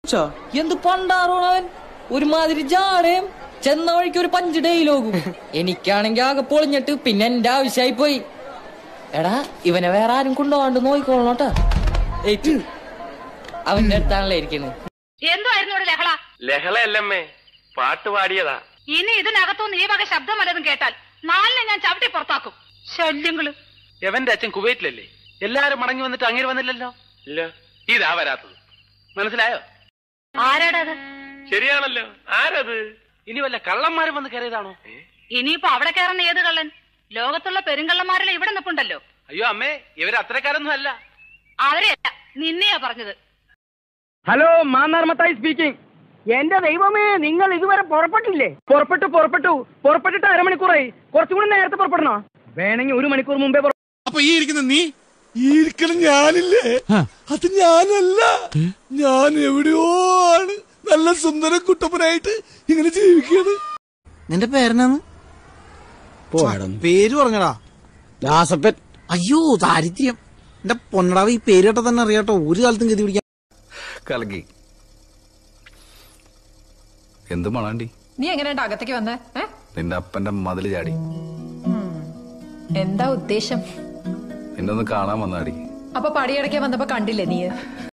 ഛ, എന്ത് പണ്ടാറോണവൻ ഒരുമാതിരി ജാടയും ചെന്ന വഴിക്ക് ഒരു പഞ്ച് ഡെയിലോഗും എനിക്കാണെങ്കി ആകെ പൊളിഞ്ഞിട്ട് പിന്നെ എന്റെ ആവശ്യമായി പോയി എടാ ഇവനെ വേറെ ആരും കൊണ്ടുപോകാണ്ട് നോക്കിക്കോളണോട്ടാ ഏറ്റ് അവന്റെ അടുത്താണല്ലോ ഇരിക്കണത് എന്തുവായിരുന്നു ഇവിടെ ലഹള ലഹളയല്ലമ്മേ പാട്ട് പാടിയതാ ഇനി ഇതിനകത്തുനിന്ന് ഈ വക ശബ്ദം വല്ലതും കേട്ടാൽ നാലിനെ ഞാൻ ചവിട്ടി പുറത്താക്കും ശല്യങ്ങള് എവന്റെ അച്ഛൻ കുവൈറ്റിലല്ലേ എല്ലാരും മടങ്ങി വന്നിട്ട് അങ്ങനെ വന്നില്ലല്ലോ ഇല്ല ഇതാ വരാത്തത് മനസ്സിലായോ ആരാടാ അത് ശരിയാണല്ലോ ആരത് ഇനി വല്ല കള്ളന്മാരും വന്ന് കയറിയതാണോ ഇനിയിപ്പോ അവിടെ കയറുന്ന ഏത് കള്ളൻ ലോകത്തുള്ള പെരുങ്കള്ളന്മാരെല്ലാം ഇവിടെ നിപ്പുണ്ടല്ലോ അയ്യോ അമ്മേ ഇവര് അത്രക്കാരൊന്നും അല്ല അവരെയല്ല നിന്നെയാ പറഞ്ഞത് ഹലോ മാന്നാർമത്തായി സ്പീക്കിംഗ് എന്റെ ദൈവമേ നിങ്ങൾ ഇതുവരെ പുറപ്പെട്ടില്ലേ പുറപ്പെട്ടു പുറപ്പെട്ടു പുറപ്പെട്ടിട്ട് അരമണിക്കൂറായി കുറച്ചും കൂടി നേരത്തെ പുറപ്പെടണോ വേണമെങ്കിൽ ഒരു മണിക്കൂർ മുമ്പേ പുറ- അപ്പൊ ഈ ഇരിക്കുന്ന നീ ഈ ഇരിക്കണ ഞാനില്ലേ അത് ഞാനല്ല ഞാൻ എവിടെയോ ആണ് നല്ല സുന്ദര കുട്ടപ്പനായിട്ട് ഇങ്ങനെ ജീവിക്കുന്നത് നിന്റെ പേരെന്നാന്ന് പേര് പറഞ്ഞടാ ദാസപ്പൻ അയ്യോ ദാരിദ്ര്യം എന്റെ പൊന്നടാവ് ഈ പേര് കേട്ടാ തന്നെ അറിയാട്ടോ ഒരു കാലത്തും ഗതി പിടിക്കാൻ കലക്കി എന്ത് മണാണ്ടി നീ എങ്ങനെയാ അകത്തേക്ക് വന്നേ ഏ? നിന്റെ അപ്പന്റെ മതില് ചാടി എന്താ ഉദ്ദേശം നിന്നെ ഒന്ന് കാണാൻ വന്നാടി അപ്പൊ പടിയടക്കാൻ വന്നപ്പോ കണ്ടില്ലേ നീ